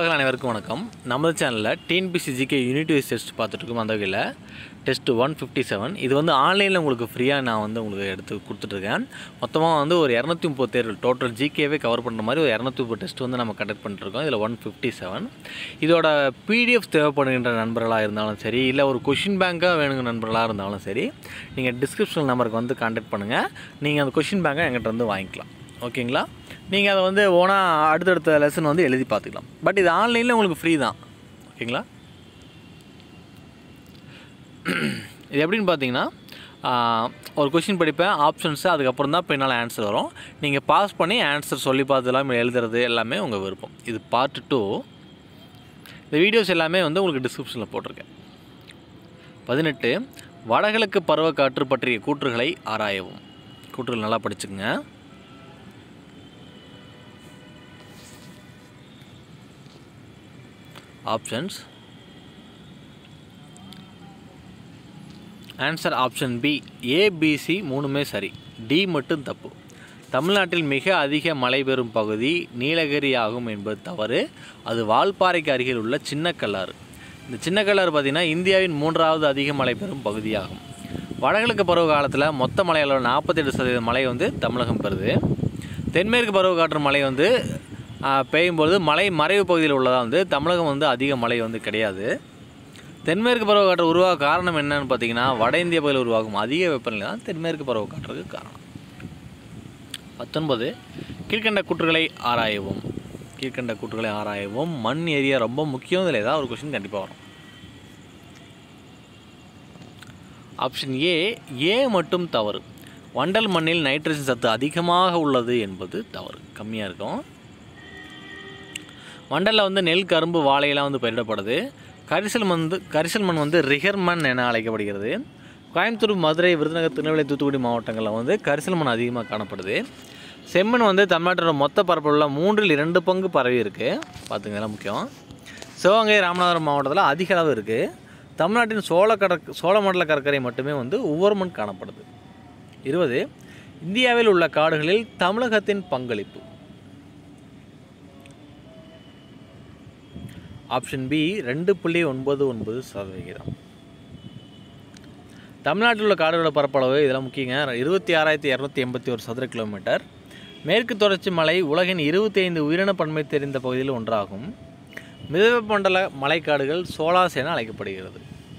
மக்கள் அனைவருக்கும் வணக்கம் நமது சேனலில் TNPSC GK unit wise test பார்த்துட்ருக்கோம் அந்த வகையில் டெஸ்ட் ஒன் ஃபிஃப்டி செவன் இது வந்து ஆன்லைனில் உங்களுக்கு ஃப்ரீயாக நான் வந்து உங்களுக்கு எடுத்து கொடுத்துட்ருக்கேன் மொத்தமாக வந்து ஒரு இரநூத்தி முப்பது தேர்வு டோட்டல் ஜிகேவே கவர் பண்ணுற மாதிரி ஒரு இரநூத்தி முப்பது டெஸ்ட் வந்து நம்ம கண்டக்ட் பண்ணிட்டுருக்கோம் இதில் ஒன் ஃபிஃப்டி செவன் இதோட பிடிஎஃப் தேவைப்படுகின்ற நண்பர்களாக இருந்தாலும் சரி இல்லை ஒரு கொஷின் பேங்காக வேணுங்கிற நண்பர்களாக இருந்தாலும் சரி நீங்கள் டிஸ்கிரிப்ஷன் நம்பருக்கு வந்து கான்டாக்ட் பண்ணுங்கள் நீங்கள் அந்த கொஷின் பேங்கை எங்கிட்ட வந்து வாங்கிக்கலாம் ஓகேங்களா நீங்கள் அதை வந்து ஓனாக அடுத்தடுத்த லெசன் வந்து எழுதி பார்த்துக்கலாம் பட் இது ஆன்லைனில் உங்களுக்கு ஃப்ரீ தான் ஓகேங்களா இது எப்படின்னு பார்த்தீங்கன்னா ஆஹ், ஒரு கொஷின் படிப்பேன் ஆப்ஷன்ஸு அதுக்கப்புறம் தான் பின்னால் ஆன்சர் வரும் நீங்கள் பாஸ் பண்ணி ஆன்சர் சொல்லி பார்த்துலாம் எழுதுறது எல்லாமே உங்கள் விருப்பம் இது பார்ட் டூ இந்த வீடியோஸ் எல்லாமே வந்து உங்களுக்கு டிஸ்கிரிப்ஷனில் போட்டிருக்கேன் பதினெட்டு வடகிழக்கு பருவக்காற்று பற்றிய கூற்றுகளை ஆராயவும் கூற்றுகள் நல்லா படிச்சுக்கங்க options answer option B ABC மூணுமே சரி டி மட்டும் தப்பு தமிழ்நாட்டில் மிக அதிக மழை பெறும் பகுதி நீலகிரி ஆகும் என்பது தவறு அது வால்பாறைக்கு அருகில் உள்ள சின்னக்கல்லாறு இந்த சின்னக்கல்லாறு பார்த்திங்கன்னா இந்தியாவின் மூன்றாவது அதிக மழை பெறும் பகுதியாகும் வடகிழக்கு பருவ காலத்தில் மொத்த மழை அளவு நாற்பத்தெட்டு சதவீத மழை வந்து தமிழகம் பெறுது தென்மேற்கு பருவக்காற்று மழை வந்து ஆ, பெய்யும்பொழுது மலை மறைவு பகுதியில் உள்ளதாக வந்து தமிழகம் வந்து அதிக மழை வந்து கிடையாது தென்மேற்கு பருவக்காற்று உருவாக காரணம் என்னன்னு பார்த்தீங்கன்னா வட இந்திய பகுதியில் உருவாகும் அதிக வெப்பநிலை தான் தென்மேற்கு பருவக்காற்றுக்கு காரணம் பத்தொன்பது கீழ்கண்ட கூற்றுகளை ஆராயவும் கீழ்கண்ட கூற்றுகளை ஆராயவும் மண் ஏரியா ரொம்ப முக்கியம் இதில் ஏதாவது ஒரு கொஷின் கண்டிப்பாக வரும் ஆப்ஷன் ஏ ஏ மட்டும் தவறு வண்டல் மண்ணில் நைட்ரஜன் சத்து அதிகமாக உள்ளது என்பது தவறு கம்மியாக இருக்கும் வண்டலில் வந்து நெல் கரும்பு வாழையெல்லாம் வந்து பயிரிடப்படுது கரிசல் மண் வந்து கரிசல் மண் வந்து ரிகர் மண் என அழைக்கப்படுகிறது கோயம்புத்தூர் மதுரை விருதுநகர் திருநெல்வேலி தூத்துக்குடி மாவட்டங்களில் வந்து கரிசல் மண் அதிகமாக காணப்படுது செம்மண் வந்து தமிழ்நாட்டோட மொத்த பரப்பில் உள்ள மூன்றில் இரண்டு பங்கு பரவி இருக்குது பார்த்துங்க இதெல்லாம் முக்கியம் சிவகங்கை ராமநாதபுரம் மாவட்டத்தில் அதிக அளவு இருக்குது தமிழ்நாட்டின் சோழ கடற் சோழமண்டல கடற்கரை மட்டுமே வந்து ஒவ்வொரு மண் காணப்படுது இருபது இந்தியாவில் உள்ள காடுகளில் தமிழகத்தின் பங்களிப்பு ஆப்ஷன் பி ரெண்டு புள்ளி ஒன்பது ஒன்பது சதவிகிதம் தமிழ்நாட்டில் உள்ள காடுகளோட பரப்பளவு இதெல்லாம் முக்கியங்க இருபத்தி ஆறாயிரத்தி இரநூத்தி எண்பத்தி ஒரு சதுர கிலோமீட்டர் மேற்கு தொடர்ச்சி மலை உலகின் இருபத்தி ஐந்து உயிரின பன்மை தெரிந்த பகுதியில் ஒன்றாகும் மிதவெப்பமண்டல மலைக்காடுகள் சோலாஸ் என அழைக்கப்படுகிறது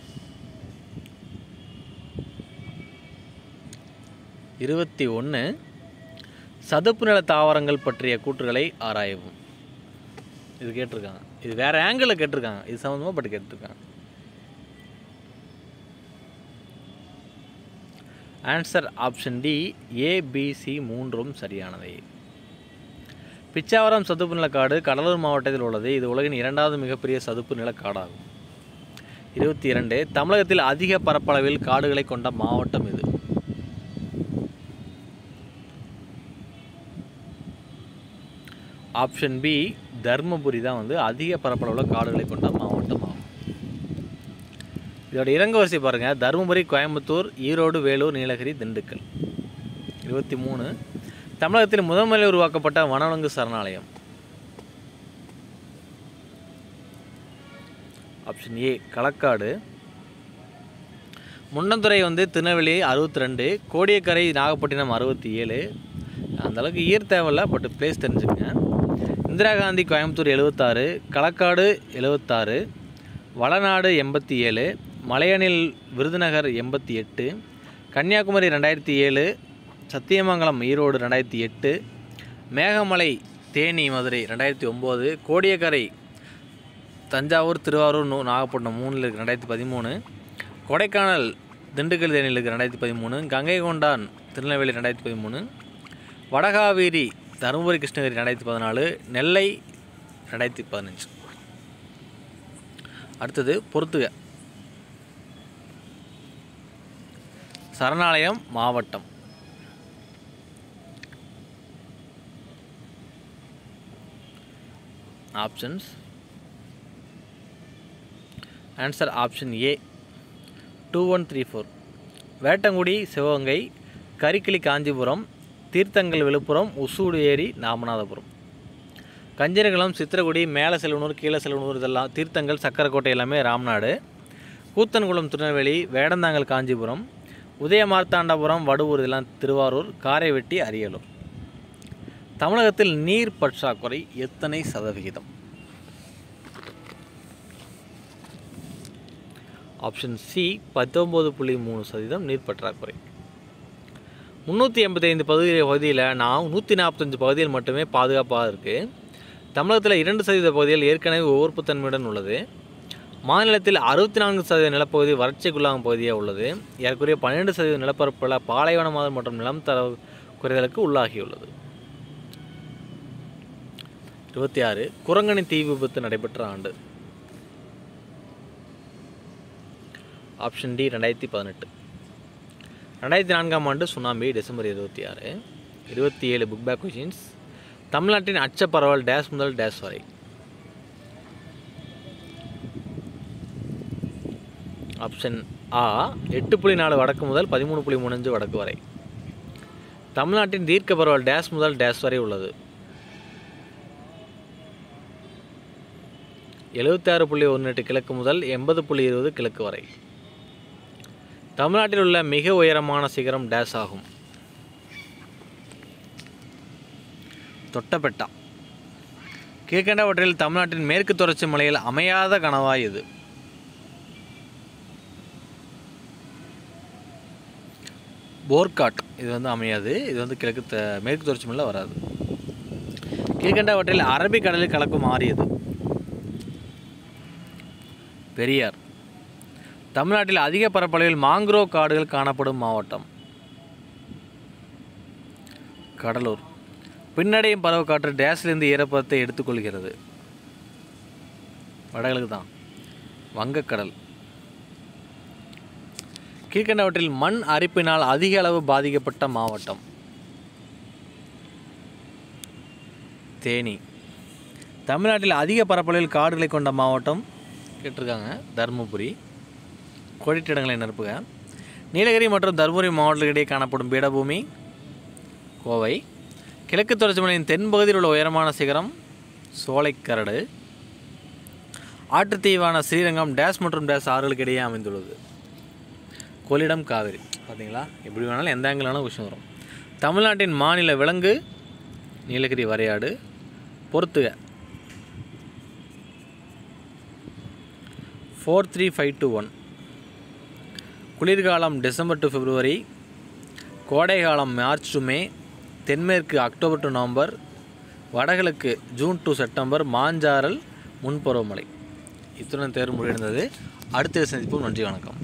இருபத்தி ஒன்று சதுப்பு நில தாவரங்கள் பற்றிய கூற்றுகளை ஆராயவும் இது கேட்டிருக்காங்க இது வேற ஆங்கிளில் கேட்டிருக்காங்க இது சம்மந்தமாக பட் கேட்டிருக்காங்க ஆன்சர் ஆப்ஷன் டி ஏபிசி மூன்றும் சரியானவை பிச்சாவரம் சதுப்பு நிலக்காடு கடலூர் மாவட்டத்தில் உள்ளது இது உலகின் இரண்டாவது மிகப்பெரிய சதுப்பு நிலக்காடாகும் இருபத்தி இரண்டு தமிழகத்தில் அதிக பரப்பளவில் காடுகளை கொண்ட மாவட்டம் இது ஆப்ஷன் பி தர்மபுரி தான் வந்து அதிக பரப்பளவுள்ள காடுகளை கொண்ட மாவட்டம் ஆகும் இதோட இறங்கு வரிசை பாருங்கள் தருமபுரி கோயம்புத்தூர் ஈரோடு வேலூர் நீலகிரி திண்டுக்கல் இருபத்தி மூணு தமிழகத்தில் முதன் முதலில் உருவாக்கப்பட்ட வனவிலங்கு சரணாலயம் ஆப்ஷன் ஏ களக்காடு முண்டந்துறை வந்து திருநெல்வேலி அறுபத்தி ரெண்டு கோடியக்கரை நாகப்பட்டினம் அறுபத்தி ஏழு அந்தளவுக்கு ஈர் தேவையில்ல பட் பிளேஸ் தெரிஞ்சுக்கங்க இந்திரா காந்தி கோயம்புத்தூர் எழுபத்தாறு களக்காடு எழுபத்தாறு வளநாடு எண்பத்தி ஏழு மலையனில் விருதுநகர் எண்பத்தி எட்டு கன்னியாகுமரி ரெண்டாயிரத்தி ஏழு சத்தியமங்கலம் ஈரோடு ரெண்டாயிரத்தி எட்டு மேகமலை தேனி மதுரை ரெண்டாயிரத்தி ஒம்பது கோடியக்கரை தஞ்சாவூர் திருவாரூர் நூ நாகப்பட்டினம் மூணில் இருக்குது ரெண்டாயிரத்தி பதிமூணு கொடைக்கானல் திண்டுக்கல் தேனியில் இருக்குது ரெண்டாயிரத்தி பதிமூணு கங்கை கொண்டான் திருநெல்வேலி ரெண்டாயிரத்தி பதிமூணு வடகாவேரி தருமபுரி கிருஷ்ணகிரி ரெண்டாயிரத்தி பதினாலு நெல்லை ரெண்டாயிரத்தி பதினஞ்சு அடுத்தது பொறுத்துக சரணாலயம் மாவட்டம் options answer option A two one three four Vettangudi Sivaganga Karikili Kanchipuram Theerthangal Viluppuram Oussudu ஏரி ராமநாதபுரம் கஞ்சரகுளம் சித்திரகுடி மேலே செல்வனூர் கீழே செல்வனூர் இதெல்லாம் தீர்த்தங்கள் சக்கரக்கோட்டை எல்லாமே ராம்நாடு கூத்தன்குளம் திருநெல்வேலி வேடந்தாங்கல் காஞ்சிபுரம் உதயமார்த்தாண்டபுரம் வடுவூர் இதெல்லாம் திருவாரூர் காரைவெட்டி அரியலூர் தமிழகத்தில் நீர் பற்றாக்குறை எத்தனை சதவிகிதம் ஆப்ஷன் சி பத்தொம்போது புள்ளி மூணு சதவீதம் நீர் பற்றாக்குறை முந்நூற்றி எண்பத்தைந்து பகுதி பகுதியில் நான் நூற்றி நாற்பத்தஞ்சு பகுதிகள் மட்டுமே பாதுகாப்பாக இருக்குது தமிழகத்தில் இரண்டு சதவீத பகுதிகள் ஏற்கனவே உவர்ப்புத்தன்மையுடன் உள்ளது மாநிலத்தில் அறுபத்தி நான்கு சதவீத நிலப்பகுதி வறட்சிக்குள்ளாகும் பகுதியாக உள்ளது ஏறக்குறைய பன்னிரெண்டு சதவீத நிலப்பரப்புல பாலைவனமாதல் மற்றும் நிலம் தர குறைதலுக்கு உள்ளாகியுள்ளது இருபத்தி ஆறு குரங்கணி தீ விபத்து நடைபெற்ற ஆண்டு ஆப்ஷன் டி ரெண்டாயிரத்தி பதினெட்டு ரெண்டாயிரத்தி நான்காம் ஆண்டு சுனாமி டிசம்பர் இருபத்தி ஆறு இருபத்தி ஏழு புக் பேக் கொஷின்ஸ் தமிழ்நாட்டின் அச்ச பரவல் டேஷ் முதல் டேஷ் வரை ஆப்ஷன் ஆ எட்டு புள்ளி நாலு வடக்கு முதல் பதிமூணு புள்ளி மூணஞ்சு வடக்கு வரை தமிழ்நாட்டின் தீர்க்க பரவல் டேஷ் முதல் டேஷ் வரை உள்ளது எழுபத்தாறு புள்ளி ஒன்று எட்டு கிழக்கு முதல் எண்பது புள்ளி இருபது கிழக்கு வரை தமிழ்நாட்டில் உள்ள மிக உயரமான சிகரம் டேஸ் ஆகும் தொட்டபெட்டா கீழ்கண்டவற்றில் தமிழ்நாட்டின் மேற்கு தொடர்ச்சி மலையில் அமையாத கணவாய் இது போர்காட் இது வந்து அமையாது இது வந்து கிழக்கு த மேற்கு தொடர்ச்சி மலையில் வராது கீழ்கண்டவற்றில் அரபிக் கடலில் கலக்கும் ஆறியது பெரியார் தமிழ்நாட்டில் அதிக பரப்பளவில் மாங்க்ரோவ் காடுகள் காணப்படும் மாவட்டம் கடலூர் பின்னடையும் பருவக்காற்று டேஸ்லேருந்து ஈரப்பதத்தை எடுத்துக்கொள்கிறது வடகிழக்கு தான் வங்கக்கடல் கீழ்கண்டவற்றில் மண் அரிப்பினால் அதிக அளவு பாதிக்கப்பட்ட மாவட்டம் தேனி தமிழ்நாட்டில் அதிக பரப்பளவில் காடுகளை கொண்ட மாவட்டம் கேட்டிருக்காங்க தருமபுரி கோடிட்டிடங்களை நிரப்புக நீலகிரி மற்றும் தருமபுரி மாவட்டங்களிடையே காணப்படும் பீடபூமி கோவை கிழக்கு தொடர்ச்சி மலையின் தென்பகுதியில் உள்ள உயரமான சிகரம் சோலைக்கரடு ஆற்றுத்தீவான ஸ்ரீரங்கம் டேஸ் மற்றும் டேஸ் ஆறுகளுக்கு இடையே அமைந்துள்ளது கொள்ளிடம் காவிரி பார்த்தீங்களா எப்படி வேணாலும் எந்த ஆங்கிள் வேணாலும் விஷயம் வரும் தமிழ்நாட்டின் மாநில விலங்கு நீலகிரி வரையாடு பொறுத்துக four three five two one குளிர்காலம் டிசம்பர் டு பிப்ரவரி கோடைகாலம் மார்ச் டு மே தென்மேற்கு அக்டோபர் டு நவம்பர் வடகிழக்கு ஜூன் டு செப்டம்பர் மாஞ்சாரல் முன்பருவமழை இத்துடன் தேர்வு முடிந்தது அடுத்த சந்திப்போம் நன்றி வணக்கம்